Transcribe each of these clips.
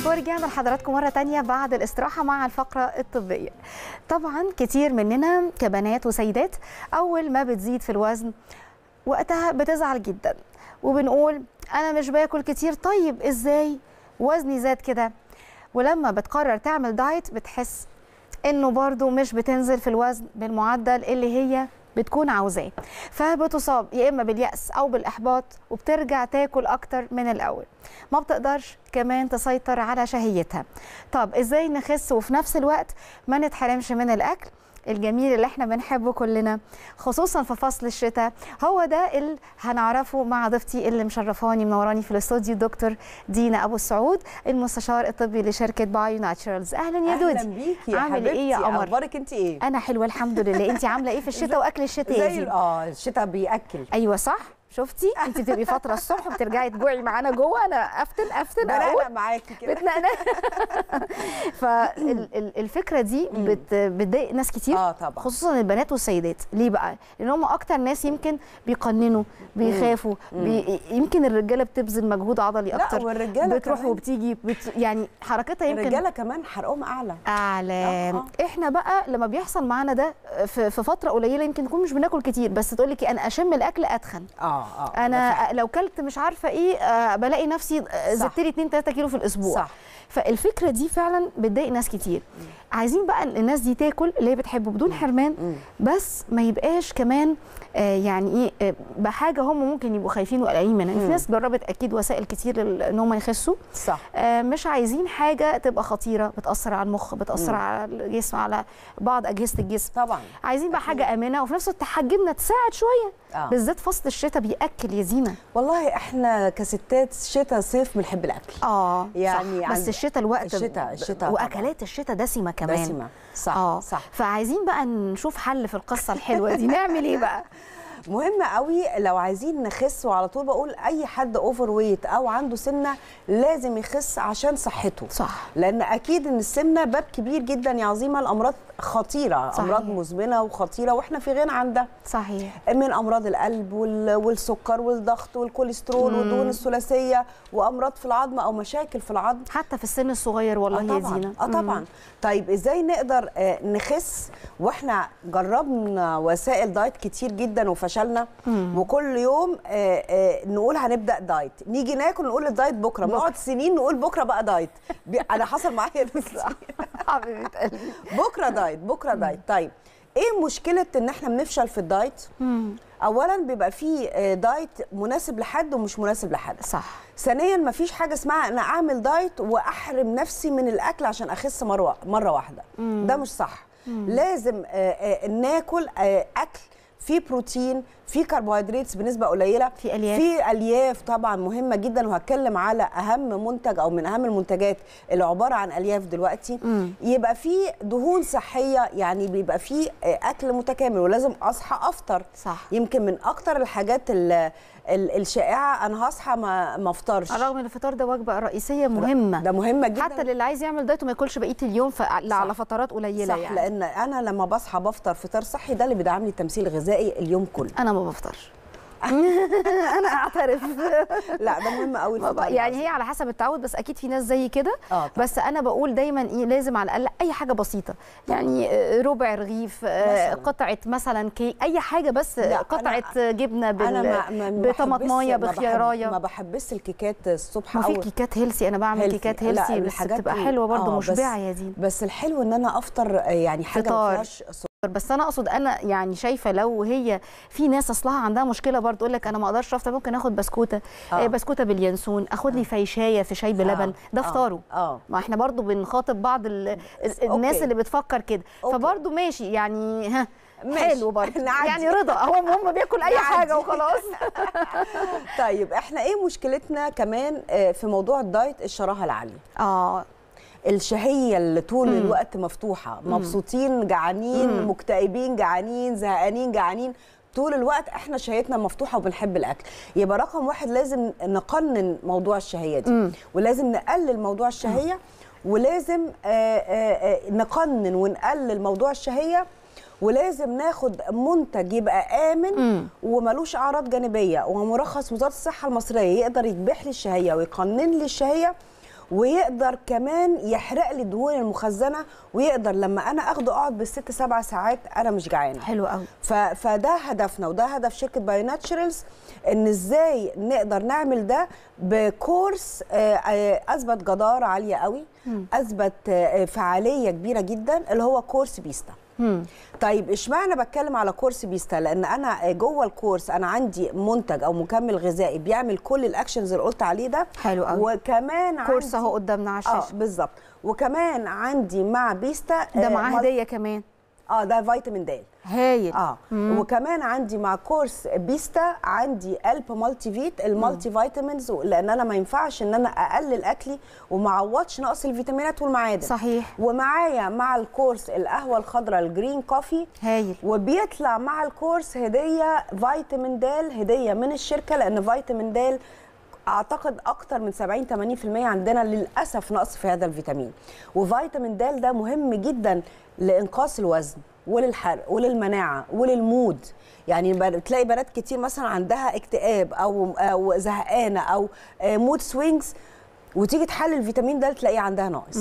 ورجعنا لحضراتكم مرة تانية بعد الاستراحة مع الفقرة الطبية طبعا كتير مننا كبنات وسيدات أول ما بتزيد في الوزن وقتها بتزعل جدا وبنقول أنا مش باكل كتير طيب إزاي وزني زاد كده ولما بتقرر تعمل دايت بتحس إنه برضو مش بتنزل في الوزن بالمعدل اللي هي بتكون عاوزاه فبتصاب يا اما بالياس او بالاحباط وبترجع تاكل اكتر من الاول ما بتقدرش كمان تسيطر على شهيتها طب ازاي نخس وفي نفس الوقت ما نتحرمش من الاكل الجميل اللي احنا بنحبه كلنا خصوصا في فصل الشتاء هو ده اللي هنعرفه مع ضيفتي اللي مشرفاني منوراني في الاستوديو دكتور دينا ابو السعود المستشار الطبي لشركه بايو ناتشرالز اهلا يا دودي اهلا بيكي يا عامل حبيبتي ايه يا قمر اخبارك انت ايه انا حلوه الحمد لله انت عامله ايه في الشتاء واكل الشتاء يا زي ال- زينة اه الشتاء بياكل ايوه صح شفتي انت بتبقي فتره الصبح بترجعي تجوعي معانا جوه انا افتن افتن اقول بنقلق معاكي كده بتنقنق فالفكره دي بت بتضايق ناس كتير اه طبعا خصوصا البنات والسيدات ليه بقى لان هم اكتر ناس يمكن بيقننوا بيخافوا بي... يمكن الرجاله بتبذل مجهود عضلي لا اكتر والرجاله بتروح كمان وبتيجي بت... يعني حركتها يمكن الرجاله كمان حرقهم اعلى اعلى آه، احنا بقى لما بيحصل معانا ده في, في فتره قليله يمكن نكون مش بناكل كتير بس تقول لك انا اشم الاكل اتخن اه اه انا لو كلت مش عارفه ايه آه، بلاقي نفسي آه، صح. زدت لي 2 3 كيلو في الاسبوع صح فالفكره دي فعلا بتضايق ناس كتير عايزين بقى الناس دي تاكل اللي هي بتحبه بدون حرمان مم. بس ما يبقاش كمان آه، يعني ايه آه، بحاجه هم ممكن يبقوا خايفين وقلقانين منها في مم. ناس جربت اكيد وسائل كتير لل- ان هم يخسوا صح آه، مش عايزين حاجه تبقى خطيره بتاثر على المخ بتاثر مم. على الجسم على بعض اجهزه الجسم طبعا عايزين بقى حاجه امنه وفي نفس الوقت تحجمنا تساعد شويه اه بالذات فصل الشتاء بياكل يا زينه والله احنا كستات شتاء صيف بنحب الاكل اه يعني صح. بس عند- الشتاء الوقت الشتاء- الشتاء واكلات الشتاء دسمه كمان دسمه صح اه صح فعايزين بقى نشوف حل في القصه الحلوه دي نعمل ايه بقى مهم قوي لو عايزين نخس وعلى طول بقول اي حد اوفر ويت او عنده سمنه لازم يخس عشان صحته صح لان اكيد ان السمنه باب كبير جدا يا عظيمه الامراض خطيره صحيح. امراض مزمنه وخطيره واحنا في غنى عن ده صحيح من امراض القلب وال- والسكر والضغط والكوليسترول مم. والدهون الثلاثيه وامراض في العظم او مشاكل في العظم حتى في السن الصغير والله اه يا طبعا زينه اه طبعا طيب ازاي نقدر آه، نخس واحنا جربنا وسائل دايت كتير جدا وفشلنا مم. وكل يوم آه، آه، نقول هنبدا دايت نيجي ناكل نقول الدايت بكره بكرة. نقعد سنين نقول بكره بقى دايت بي- انا حصل معايا ده كتير. حبيبه قلبي بكره دايت بكره دايت طيب ايه مشكله ان احنا بنفشل في الدايت مم. اولا بيبقى فيه آه، دايت مناسب لحد ومش مناسب لحد صح ثانيا مفيش حاجه اسمها انا اعمل دايت واحرم نفسي من الاكل عشان اخس مره مره واحده مم. ده مش صح مم. لازم آه، آه، ناكل آه، اكل فيه بروتين فيه كربوهيدرات بنسبه قليله في الياف في الياف طبعا مهمه جدا وهتكلم على اهم منتج او من اهم المنتجات اللي عباره عن الياف دلوقتي مم. يبقى في دهون صحيه يعني بيبقى في اكل متكامل ولازم اصحى افطر صح يمكن من اكتر الحاجات ال- ال- الشائعه انا هصحى ما ما افطرش رغم ان الفطار ده وجبه رئيسيه مهمه ده مهمه جدا حتى للي عايز يعمل دايت وما ياكلش بقيه اليوم ف... على فترات قليله صح يعني لان انا لما بصحى بفطر فطار صحي ده اللي بيدعم لي التمثيل الغذائي اليوم كله انا ما بفطرش انا اعترف لا ده مهم قوي ما بق- يعني هي على حسب التعود بس اكيد في ناس زي كده اه طبعاً. بس انا بقول دايما ايه لازم على الاقل اي حاجه بسيطه يعني آه، ربع رغيف آه، مثلاً. قطعه مثلا كيك اي حاجه بس لا، قطعه جبنه بال انا ما ما ما بطماطمايه بحبش- ما بحب- بخيارايه ما بحبش الكيكات الصبح ما في أو كيكات هيلسي انا بعمل healthy. كيكات لا، هيلسي بس الحاجات بتبقى ال- حلوه برضه آه، بس- مشبعه يا دين بس الحلو ان انا افطر آه، يعني حاجه فطار. ما فيهاش سكر. بس انا اقصد انا يعني شايفه لو هي في ناس اصلها عندها مشكله برضه تقول لك انا ما اقدرش افطر ممكن اخد بسكوته آه. آه. بسكوته باليانسون اخد لي فيشايه في شاي بلبن ده آه، فطاره اه ما احنا برضو بنخاطب بعض ال- ال- أوكي. الناس اللي بتفكر كده أوكي. فبرضو ماشي يعني ها ماشي. حلو برضو نعدي. يعني رضا هو المهم بياكل اي نعدي. حاجه وخلاص طيب احنا ايه مشكلتنا كمان آه، في موضوع الدايت الشراهه العاليه اه الشهيه اللي طول مم. الوقت مفتوحه مبسوطين جعانين مم. مكتئبين جعانين زهقانين جعانين طول الوقت احنا شهيتنا مفتوحه وبنحب الاكل يبقى رقم واحد لازم نقنن موضوع الشهيه دي مم. ولازم نقلل موضوع الشهيه ولازم آه، آه، آه، نقنن ونقلل موضوع الشهيه ولازم ناخد منتج يبقى امن مم. وملوش اعراض جانبيه ومرخص وزاره الصحه المصريه يقدر يذبح لي الشهيه ويقنن لي الشهيه ويقدر كمان يحرق لي الدهون المخزنه ويقدر لما انا اخده اقعد بالست سبع ساعات انا مش جعانه حلو قوي ف... فده هدفنا وده هدف شركه باي ناتشرالز ان ازاي نقدر نعمل ده بكورس آه، آه، اثبت جداره عاليه قوي اثبت آه، فعاليه كبيره جدا اللي هو كورس بيستا مم. طيب اشمعنى بتكلم على كورس بيستا لان انا جوه الكورس انا عندي منتج او مكمل غذائي بيعمل كل الاكشنز اللي قلت عليه ده حلو قوي وكمان كورس عندي- اهو قدامنا على اه الشاشه بالظبط وكمان عندي مع بيستا ده آه، معاه مال- هديه كمان اه ده فيتامين د هايل اه مم. وكمان عندي مع كورس بيستا عندي قلب مالتي فيت المالتي فيتامينز لان انا ما ينفعش ان انا اقلل اكلي وما اعوضش نقص الفيتامينات والمعادن صحيح ومعايا مع الكورس القهوه الخضراء الجرين كوفي هايل وبيطلع مع الكورس هديه فيتامين د هديه من الشركه لان فيتامين د اعتقد اكتر من 70 80% عندنا للاسف نقص في هذا الفيتامين وفيتامين د ده مهم جدا لانقاص الوزن وللحرق وللمناعه وللمود يعني ب- تلاقي بنات كتير مثلا عندها اكتئاب او او زهقانه او مود سوينجز وتيجي تحلل الفيتامين د تلاقيه عندها ناقص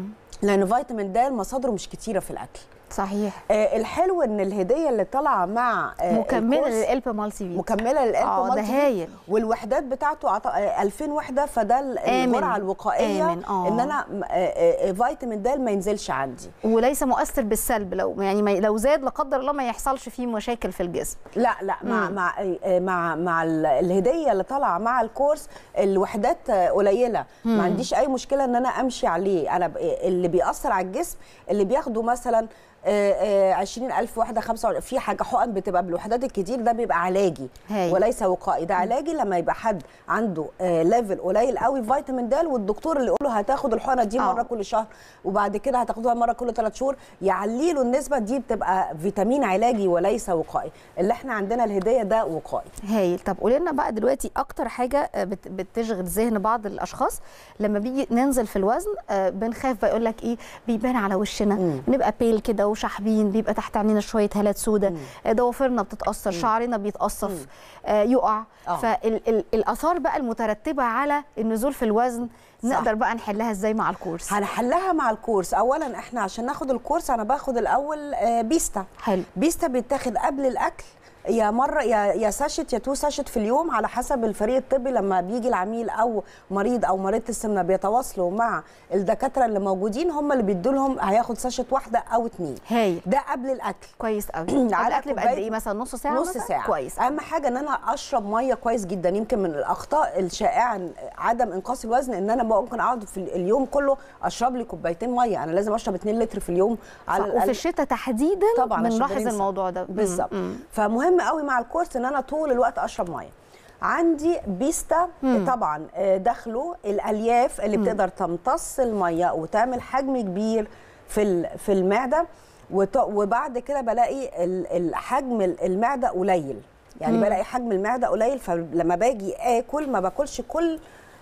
لان فيتامين د مصادره مش كتيره في الاكل صحيح آه، الحلو ان الهديه اللي طالعه مع آه، مكمله الكورس للقلب مالتي فيت مكمله للقلب اه ده مالتي فيت. هايل والوحدات بتاعته عط... آه، 2000 وحده فده ال- آمن. الجرعه الوقائيه آمن، آه. ان انا م- آه، آه، آه، فيتامين د ما ينزلش عندي وليس مؤثر بالسلب لو يعني ما لو زاد لا قدر الله ما يحصلش فيه مشاكل في الجسم لا لا مع مم. مع آه، مع مع ال- الهديه اللي طالعه مع الكورس الوحدات آه، قليله مم. ما عنديش اي مشكله ان انا امشي عليه انا ب- اللي بيأثر على الجسم اللي بياخدوا مثلا آه، آه، 20000 وحده 25 في حاجه حقن بتبقى بالوحدات الكتير ده بيبقى علاجي هايل. وليس وقائي ده علاجي لما يبقى حد عنده ليفل قليل قوي فيتامين د والدكتور اللي يقول له هتاخد الحقنه دي آه. مره كل شهر وبعد كده هتاخدوها مره كل ثلاث شهور يعلي له النسبه دي بتبقى فيتامين علاجي وليس وقائي اللي احنا عندنا الهديه ده وقائي هايل طب قولي لنا بقى دلوقتي اكتر حاجه آه، بت- بتشغل ذهن بعض الاشخاص لما بيجي ننزل في الوزن آه، بنخاف بقى يقول لك ايه بيبان على وشنا مم. بنبقى بيل كده وشحبين بيبقى تحت عينينا شويه هالات سودة آه، ضوافرنا بتتاثر شعرنا بيتقصف آه، يقع آه. فالاثار بقى المترتبه على النزول في الوزن صح. نقدر بقى نحلها ازاي مع الكورس هنحلها مع الكورس اولا احنا عشان ناخد الكورس انا باخد الاول آه، بيستا حلو بيستا بيتاخد قبل الاكل يا مره يا يا ساشت يا تو ساشت في اليوم على حسب الفريق الطبي لما بيجي العميل او مريض او مريضه السمنه بيتواصلوا مع الدكاتره اللي موجودين هم اللي بيدوا لهم هياخد ساشت واحده او اتنين هايل ده قبل الاكل كويس قوي قبل على الاكل بقد كوباية- ايه مثلا نص ساعه نص مثلاً؟ ساعه كويس اهم حاجه ان انا اشرب ميه كويس جدا يمكن من الاخطاء الشائعه إن عدم انقاص الوزن ان انا ممكن اقعد في اليوم كله اشرب لي كوبايتين ميه انا لازم اشرب 2 لتر في اليوم على صح. الأقل. وفي الشتاء تحديدا طبعا عشان بنلاحظ بننسى. الموضوع ده مم. بالظبط مم. فمهم قوي مع الكورس ان انا طول الوقت اشرب ميه عندي بيستا مم. طبعا آه، داخله الالياف اللي بتقدر تمتص الميه وتعمل حجم كبير في ال- في المعده وت- وبعد كده بلاقي ال- الحجم ال- المعده قليل يعني مم. بلاقي حجم المعده قليل فلما باجي اكل ما باكلش كل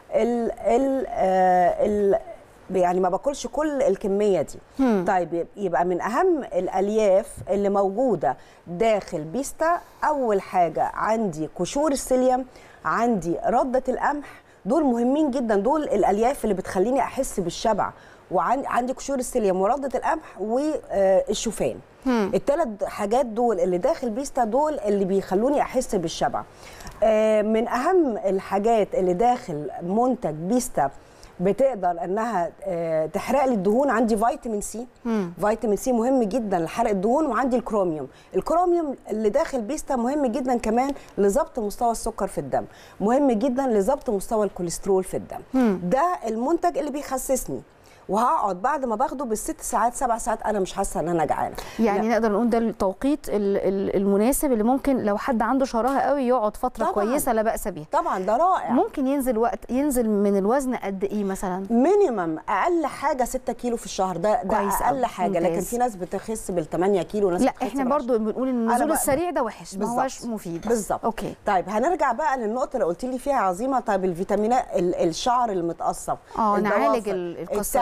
ال ال آه، ال يعني ما باكلش كل الكميه دي مم. طيب يب- يبقى من اهم الالياف اللي موجوده داخل بيستا اول حاجه عندي قشور السيليوم عندي رده القمح دول مهمين جدا دول الالياف اللي بتخليني احس بالشبع وعندي قشور السيليوم ورده القمح والشوفان مم. الثلاث حاجات دول اللي داخل بيستا دول اللي بيخلوني احس بالشبع آه، من اهم الحاجات اللي داخل منتج بيستا بتقدر انها آه، تحرق لي الدهون عندي فيتامين سي مم. فيتامين سي مهم جدا لحرق الدهون وعندي الكروميوم الكروميوم اللي داخل بيستا مهم جدا كمان لضبط مستوى السكر في الدم مهم جدا لضبط مستوى الكوليسترول في الدم مم. ده المنتج اللي بيخسسني وهقعد بعد ما باخده بالست ساعات سبع ساعات انا مش حاسه ان انا جعانه يعني لا. نقدر نقول ده التوقيت ال- ال- المناسب اللي ممكن لو حد عنده شراهه قوي يقعد فتره طبعاً. كويسه لا باس بها طبعا ده رائع ممكن ينزل وقت ينزل من الوزن قد ايه مثلا مينيمم اقل حاجه 6 كيلو في الشهر ده ده كويس اقل أوي. حاجه لكن ممتاز. في ناس بتخس بال 8 كيلو وناس لا بتخس احنا بالعشرة. برضو بنقول ان أنا النزول بقى- السريع ده وحش ما بالظبط. هوش مفيد بالظبط اوكي طيب هنرجع بقى للنقطه اللي قلت لي فيها عظيمه طيب الفيتامينات ال- الشعر المتقصف اه الضوافر، نعالج ال- القصه التعب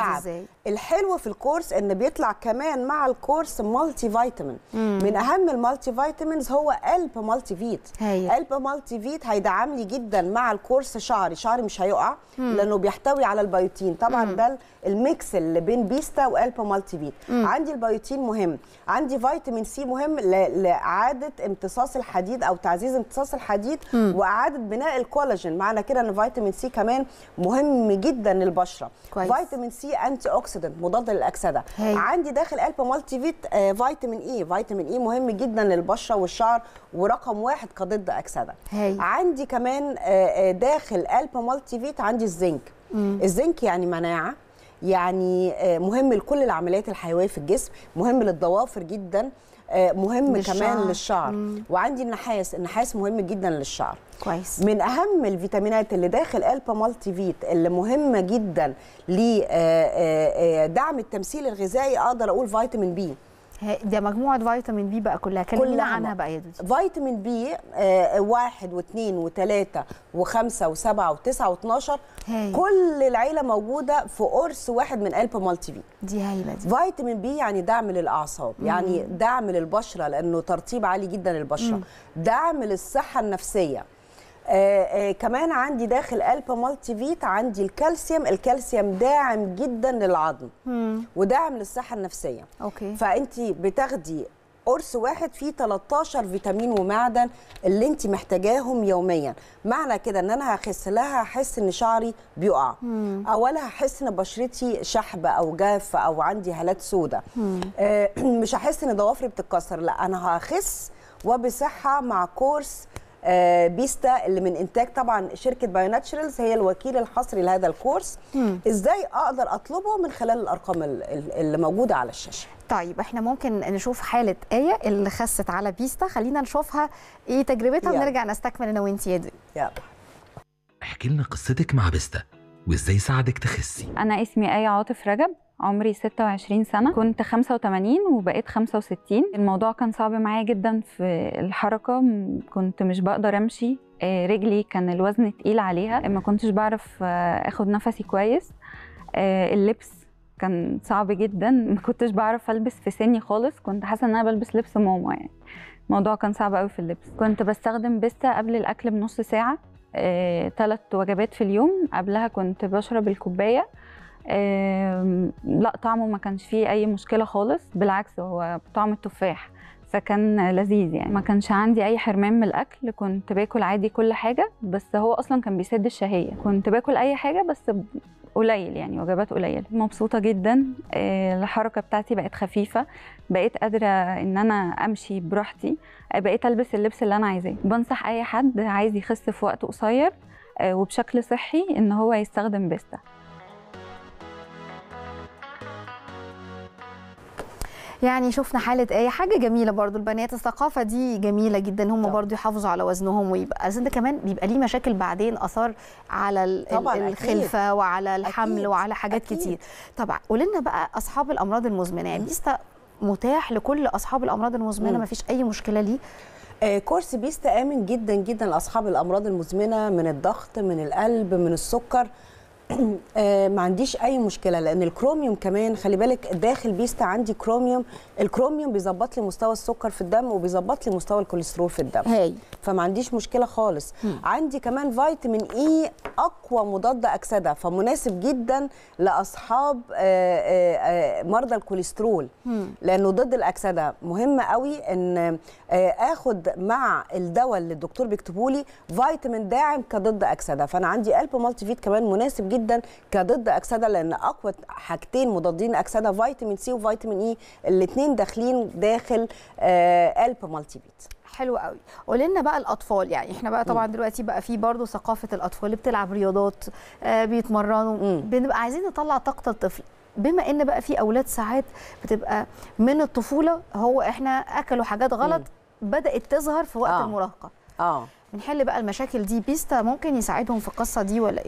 بيدعم ازاي الحلو في الكورس ان بيطلع كمان مع الكورس مالتي فيتامين من اهم المالتي فيتامينز هو قلب مالتي فيت هايل. قلب مالتي فيت هيدعم لي جدا مع الكورس شعري شعري مش هيقع لانه بيحتوي على البيوتين طبعا ده الميكس اللي بين بيستا وقلب مالتي فيت عندي البيوتين مهم عندي فيتامين سي مهم ل- لاعاده امتصاص الحديد او تعزيز امتصاص الحديد واعاده بناء الكولاجين معنى كده ان فيتامين سي كمان مهم جدا للبشره كويس. فيتامين سي انتي اوكسيدنت مضاد للاكسده هاي. عندي داخل قلب مالتي فيت آه، فيتامين اي فيتامين اي مهم جدا للبشره والشعر ورقم واحد كضد اكسده هاي. عندي كمان آه، آه، داخل قلب مالتي فيت عندي الزنك الزنك يعني مناعه يعني آه، مهم لكل العمليات الحيويه في الجسم مهم للضوافر جدا آه، مهم للشعر. كمان للشعر وعندي النحاس النحاس مهم جدا للشعر كويس من اهم الفيتامينات اللي داخل قلب مالتي فيت اللي مهمه جدا لدعم التمثيل الغذائي اقدر اقول فيتامين بي هي- ده مجموعه فيتامين بي بقى كلها كلمينا كلها عنها بقى. بقى يا دودي فيتامين بي آه، واحد واثنين وثلاثة وخمسة وسبعة وتسعة واتناشر هاي. كل العيلة موجودة في قرص واحد من قلب مالتي فيت دي هايله دي فيتامين بي يعني دعم للاعصاب يعني دعم للبشره لانه ترطيب عالي جدا للبشره دعم للصحه النفسيه آه آه كمان عندي داخل قلب مالتي فيت عندي الكالسيوم الكالسيوم داعم جدا للعظم وداعم للصحه النفسيه اوكي فانت بتاخدي قرص واحد فيه 13 فيتامين ومعدن اللي انت محتاجاهم يوميا معنى كده ان انا هخس لا هحس ان شعري بيقع او ولا هحس ان بشرتي شحبه او جافه او عندي هالات سوداء آه مش هحس ان ضوافري بتتكسر لا انا هخس وبصحه مع كورس آه، بيستا اللي من انتاج طبعا شركه بايو ناتشرالز هي الوكيل الحصري لهذا الكورس ازاي اقدر اطلبه من خلال الارقام ال- ال- اللي موجوده على الشاشه طيب احنا ممكن نشوف حاله ايه اللي خست على بيستا خلينا نشوفها ايه تجربتها يلا. ونرجع نستكمل انا وانتي يا دي يلا احكي لنا قصتك مع بيستا وازاي ساعدك تخسي أنا اسمي آية عاطف رجب عمري 26 سنة كنت 85 وبقيت 65 الموضوع كان صعب معايا جدا في الحركة م- كنت مش بقدر أمشي آه، رجلي كان الوزن تقيل عليها ما كنتش بعرف آه، أخد نفسي كويس آه، اللبس كان صعب جدا ما كنتش بعرف ألبس في سني خالص كنت حاسة إن أنا بلبس لبس ماما يعني الموضوع كان صعب قوي في اللبس كنت بستخدم بيستا قبل الأكل بنص ساعة ثلاث وجبات في اليوم قبلها كنت بشرب الكوباية آم، لا طعمه ما كانش فيه اي مشكله خالص بالعكس هو طعم التفاح فكان لذيذ يعني ما كانش عندي اي حرمان من الاكل كنت باكل عادي كل حاجه بس هو اصلا كان بيسد الشهيه كنت باكل اي حاجه بس ب- قليل يعني وجبات قليله مبسوطه جدا آه، الحركه بتاعتي بقت خفيفه بقيت قادره ان انا امشي براحتي آه، بقيت البس اللبس اللي انا عايزاه بنصح اي حد عايز يخس في وقت قصير آه، وبشكل صحي ان هو يستخدم بيستا يعني شفنا حاله ايه حاجه جميله برضو البنات الثقافه دي جميله جدا هم طبعا. برضو يحافظوا على وزنهم ويبقى اصل ده كمان بيبقى ليه مشاكل بعدين اثار على ال- طبعاً، ال- أكيد. الخلفه وعلى الحمل أكيد، وعلى حاجات أكيد. كتير طبعا قولي لنا بقى اصحاب الامراض المزمنه يعني بيستا متاح لكل اصحاب الامراض المزمنه مم. ما فيش اي مشكله ليه آه، كورس بيستا آمن جدا جدا لأصحاب الأمراض المزمنة من الضغط من القلب من السكر آه، ما عنديش أي مشكلة لأن الكروميوم كمان خلي بالك داخل بيستا عندي كروميوم الكروميوم بيظبط لي مستوى السكر في الدم وبيظبط لي مستوى الكوليسترول في الدم هاي فما عنديش مشكله خالص عندي كمان فيتامين اي اقوى مضاد اكسده فمناسب جدا لاصحاب آه، آه، آه، مرضى الكوليسترول لانه ضد الاكسده مهم قوي ان آه، اخد مع الدواء اللي الدكتور بيكتبه لي فيتامين داعم كضد اكسده فانا عندي قلب مالتي فيت كمان مناسب جدا كضد اكسده لان اقوى حاجتين مضادين اكسده فيتامين سي وفيتامين اي الاثنين داخلين داخل آه، قلب مالتي فيت حلو قوي قولي لنا بقى الاطفال يعني احنا بقى طبعا دلوقتي بقى في برضه ثقافه الاطفال اللي بتلعب رياضات آه بيتمرنوا مم. بنبقى عايزين نطلع طاقه الطفل بما ان بقى في اولاد ساعات بتبقى من الطفوله هو احنا اكلوا حاجات غلط بدات تظهر في وقت آه. المراهقه اه بنحل بقى المشاكل دي بيستا ممكن يساعدهم في القصه دي ولا ايه القصه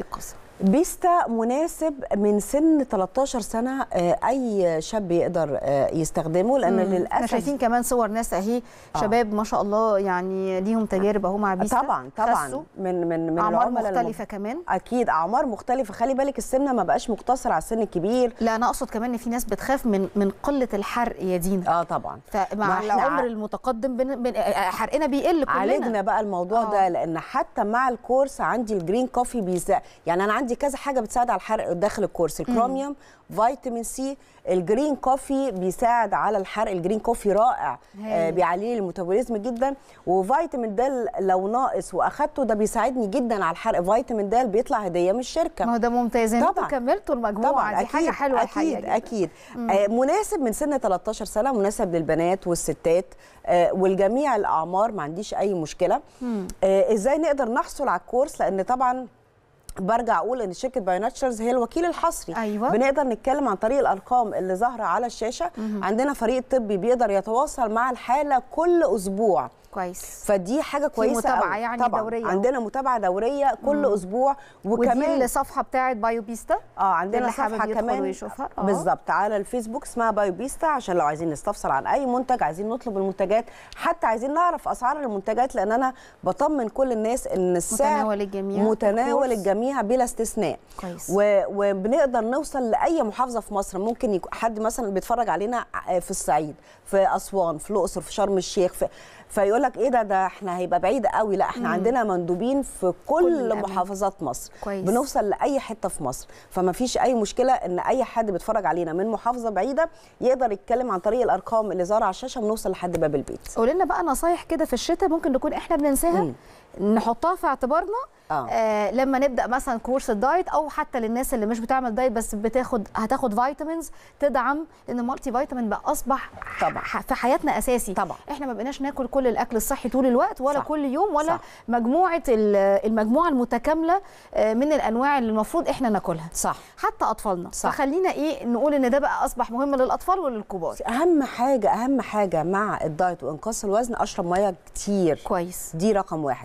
بيستا مناسب من سن 13 سنه آه، اي شاب يقدر آه، يستخدمه لان مم. احنا للاسف شايفين كمان صور ناس اهي آه. شباب ما شاء الله يعني ليهم تجارب اهو مع بيستا طبعا طبعا خسوا. من من من اعمار العملاء الم- مختلفه كمان اكيد اعمار مختلفه خلي بالك السمنه ما بقاش مقتصر على السن الكبير لا انا اقصد كمان ان في ناس بتخاف من من قله الحرق يا دينا اه طبعا فمع ما إحنا العمر ع- المتقدم بن... بن... حرقنا بيقل كلنا عالجنا بقى الموضوع آه. ده لان حتى مع الكورس عندي الجرين كوفي بيساعد يعني انا عندي كذا حاجه بتساعد على الحرق داخل الكورس الكروميوم فيتامين سي الجرين كوفي بيساعد على الحرق الجرين كوفي رائع هايل. آه بيعلي لي الميتابوليزم جدا وفيتامين د لو ناقص واخدته ده بيساعدني جدا على الحرق فيتامين د بيطلع هديه من الشركه ما هو ده ممتاز ان انتوا طبعاً. كملتوا المجموعه طبعا دي اكيد حاجه حلوه اكيد الحقيقه جداً. اكيد آه مناسب من سن 13 سنه مناسب للبنات والستات آه والجميع الاعمار ما عنديش اي مشكله آه ازاي نقدر نحصل على الكورس لان طبعا برجع اقول ان شركه بايوناتشرز هي الوكيل الحصري أيوة. بنقدر نتكلم عن طريق الارقام اللي ظاهره على الشاشه عندنا فريق طبي بيقدر يتواصل مع الحاله كل اسبوع كويس فدي حاجه كويسه متابعة أوي. يعني طبعا دورية. عندنا متابعه دوريه كل اسبوع ودي وكمان الصفحه بتاعت بايو بيستا اه عندنا اللي حابب صفحه يدخل كمان ويشوفها. آه. بالظبط على الفيسبوك اسمها بايو بيستا عشان لو عايزين نستفسر عن اي منتج عايزين نطلب المنتجات حتى عايزين نعرف اسعار المنتجات لان انا بطمن كل الناس ان السعر متناول الجميع. متناول الكورس. الجميع بلا استثناء كويس. و... وبنقدر نوصل لاي محافظه في مصر ممكن يكون حد مثلا بيتفرج علينا في الصعيد في اسوان في الاقصر في شرم الشيخ في فيقول لك ايه ده ده احنا هيبقى بعيد قوي لا احنا عندنا مندوبين في كل كل, الأماكن. محافظات مصر كويس. بنوصل لاي حته في مصر فما فيش اي مشكله ان اي حد بيتفرج علينا من محافظه بعيده يقدر يتكلم عن طريق الارقام اللي ظاهره على الشاشه بنوصل لحد باب البيت قول لنا بقى نصايح كده في الشتاء ممكن نكون احنا بننساها نحطها في اعتبارنا آه. آه لما نبدا مثلا كورس الدايت او حتى للناس اللي مش بتعمل دايت بس بتاخد هتاخد فيتامينز تدعم لان المالتي فيتامين بقى اصبح طبعا. ح- في حياتنا اساسي طبعا. احنا ما بقيناش ناكل كل الاكل الصحي طول الوقت ولا صح. كل يوم ولا صح. مجموعه ال- المجموعه المتكامله آه، من الانواع اللي المفروض احنا ناكلها صح حتى اطفالنا صح. فخلينا ايه نقول ان ده بقى اصبح مهم للاطفال وللكبار اهم حاجه اهم حاجه مع الدايت وانقاص الوزن اشرب ميه كتير كويس دي رقم واحد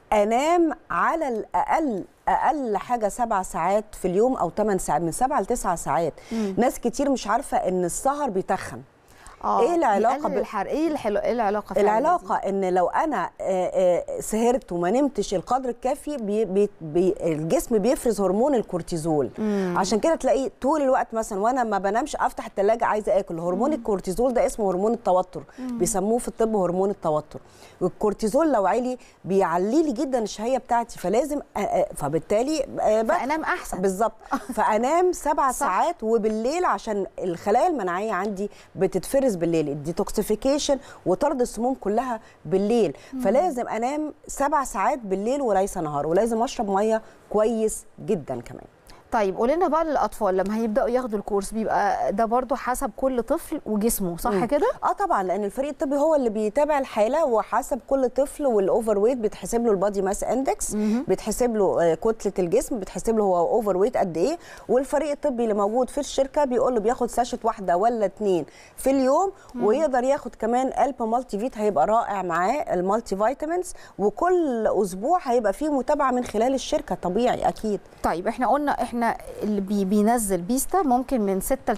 انام على الاقل اقل حاجه سبع ساعات في اليوم او ثمان ساعات من سبعة لتسعة ساعات ناس كتير مش عارفه ان السهر بيتخن اه إيه العلاقة بيقلل ب- الحرق ايه الحلو ايه العلاقه فعلا العلاقه ان لو انا آه، آه، سهرت وما نمتش القدر الكافي بي بي بي الجسم بيفرز هرمون الكورتيزول عشان كده تلاقي طول الوقت مثلا وانا ما بنامش افتح الثلاجه عايزه اكل هرمون الكورتيزول ده اسمه هرمون التوتر بيسموه في الطب هرمون التوتر والكورتيزول لو عالي بيعلي لي جدا الشهيه بتاعتي فلازم آه، آه، فبالتالي آه، بقى- فانام احسن بالظبط فانام سبع صح. ساعات وبالليل عشان الخلايا المناعيه عندي بتتفرز بالليل الديتوكسيفيكيشن وطرد السموم كلها بالليل فلازم انام سبع ساعات بالليل وليس نهار ولازم اشرب ميه كويس جدا كمان طيب قول لنا بقى للاطفال لما هيبداوا ياخدوا الكورس بيبقى ده برضو حسب كل طفل وجسمه صح مم. كده اه طبعا لان الفريق الطبي هو اللي بيتابع الحاله وحسب كل طفل والاوفر ويت بيتحسب له البادي ماس اندكس بيتحسب له آه، كتله الجسم بيتحسب له هو اوفر ويت قد ايه والفريق الطبي اللي موجود في الشركه بيقول له بياخد ساشت واحده ولا اتنين في اليوم ويقدر ياخد كمان الب مالتي فيت هيبقى رائع معاه المالتي فيتامينز وكل اسبوع هيبقى فيه متابعه من خلال الشركه طبيعي اكيد طيب احنا قلنا احنا اللي بي بينزل بيستا ممكن من 6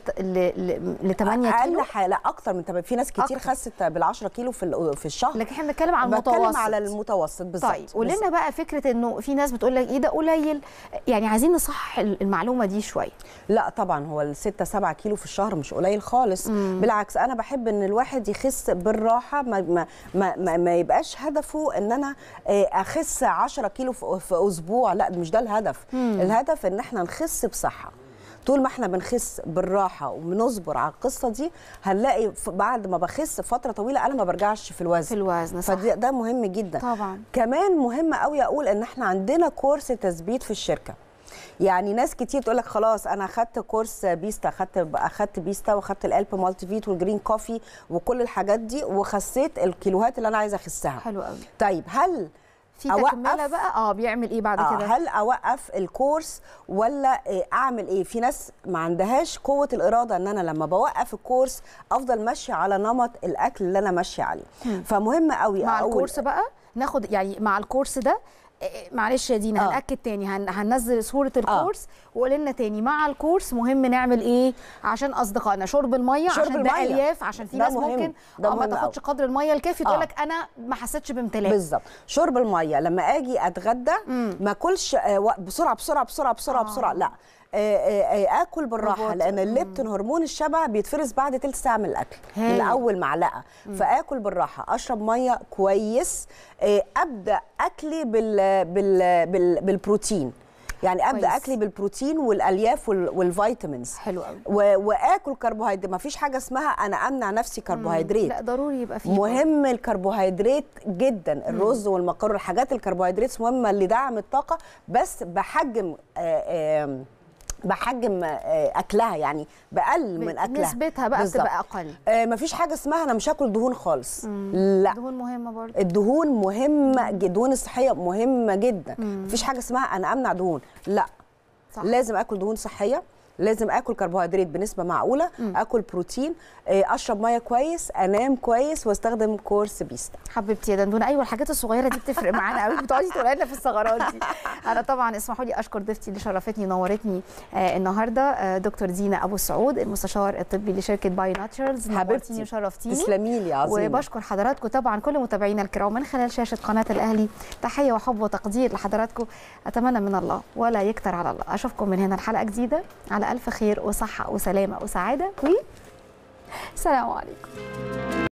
ل 8 اقل كيلو حاله اكتر من تمام في ناس كتير أكتر. خست بال 10 كيلو في ال- في الشهر لكن احنا بنتكلم عن المتوسط بتكلم على المتوسط بالظبط طيب قول بالظبط. لنا بقى فكره انه في ناس بتقول لك ايه ده قليل يعني عايزين نصحح المعلومه دي شويه لا طبعا هو ال 6 7 كيلو في الشهر مش قليل خالص مم. بالعكس انا بحب ان الواحد يخس بالراحه ما ما ما, ما, ما يبقاش هدفه ان انا آه، اخس 10 كيلو في, في اسبوع لا مش ده الهدف مم. الهدف ان احنا نخس بصحه طول ما احنا بنخس بالراحه وبنصبر على القصه دي هنلاقي ف- بعد ما بخس فتره طويله انا ما برجعش في الوزن في الوزن صح فده ده مهم جدا طبعا كمان مهم قوي اقول ان احنا عندنا كورس تثبيت في الشركه يعني ناس كتير تقول لك خلاص انا اخدت كورس بيستا اخدت اخدت بيستا واخدت الالب مالتي فيت والجرين كوفي وكل الحاجات دي وخسيت الكيلوهات اللي انا عايزه اخسها حلو قوي طيب هل في أوقف؟ تكمله بقى اه بيعمل ايه بعد آه كده هل اوقف الكورس ولا إيه اعمل ايه في ناس ما عندهاش قوه الاراده ان انا لما بوقف الكورس افضل ماشيه على نمط الاكل اللي انا ماشيه عليه فمهم قوي مع أقول الكورس بقى ناخد يعني مع الكورس ده إيه، معلش يا دينا آه. هنأكد تاني هن... هننزل صورة الكورس وقول لنا تاني مع الكورس مهم نعمل ايه عشان اصدقائنا شرب الميه شرب عشان ده المية. الياف عشان في ده ناس مهم. ممكن ده آه، ما مهم تاخدش أوي. قدر الميه الكافي آه. تقول لك انا ما حسيتش بامتلاك بالظبط شرب الميه لما اجي اتغدى مم. ما اكلش آه، و- بسرعه بسرعه بسرعه بسرعه آه. بسرعه لا آه، آه، آه، اكل بالراحه روبوت. لان مم. الليبتين هرمون الشبع بيتفرز بعد تلت ساعه من الاكل هايل. من اول معلقه فاكل بالراحه اشرب ميه كويس آه، ابدا اكلي بال بال بال بالبروتين يعني ابدا كويس. اكلي بالبروتين والالياف وال- والفيتامينز حلو قوي و- واكل كربوهيدرات ما فيش حاجه اسمها انا امنع نفسي كربوهيدرات لا ضروري يبقى فيه مهم الكربوهيدرات جدا الرز والمكرونه الحاجات الكربوهيدرات مهمه لدعم الطاقه بس بحجم آه، آه، بحجم آه، اكلها يعني بقلل من اكلها نسبتها بقى بالظبط. بتبقى اقل آه، مفيش حاجه اسمها انا مش هاكل دهون خالص لا دهون مهمه برضه الدهون مهمه جدا الدهون الصحيه مهمه جدا مفيش حاجه اسمها انا امنع دهون لا صح. لازم اكل دهون صحيه لازم اكل كربوهيدرات بنسبه معقوله اكل بروتين آه، اشرب ميه كويس انام كويس واستخدم كورس بيستا حبيبتي يا دندون ايوه الحاجات الصغيره دي بتفرق معانا قوي بتقعدي تقولي لنا في الثغرات دي انا طبعا اسمحوا لي اشكر ضيفتي اللي شرفتني ونورتني آه النهارده آه دكتور زينه ابو السعود المستشار الطبي لشركه باي ناتشرز نورتيني حبيبتي وشرفتيني تسلمي لي يا عظيمه وبشكر حضراتكم طبعا كل متابعينا الكرام من خلال شاشه قناه الاهلي تحيه وحب وتقدير لحضراتكم اتمنى من الله ولا يكتر على الله اشوفكم من هنا الحلقه جديده على الف خير وصحه وسلامه وسعاده و سلام عليكم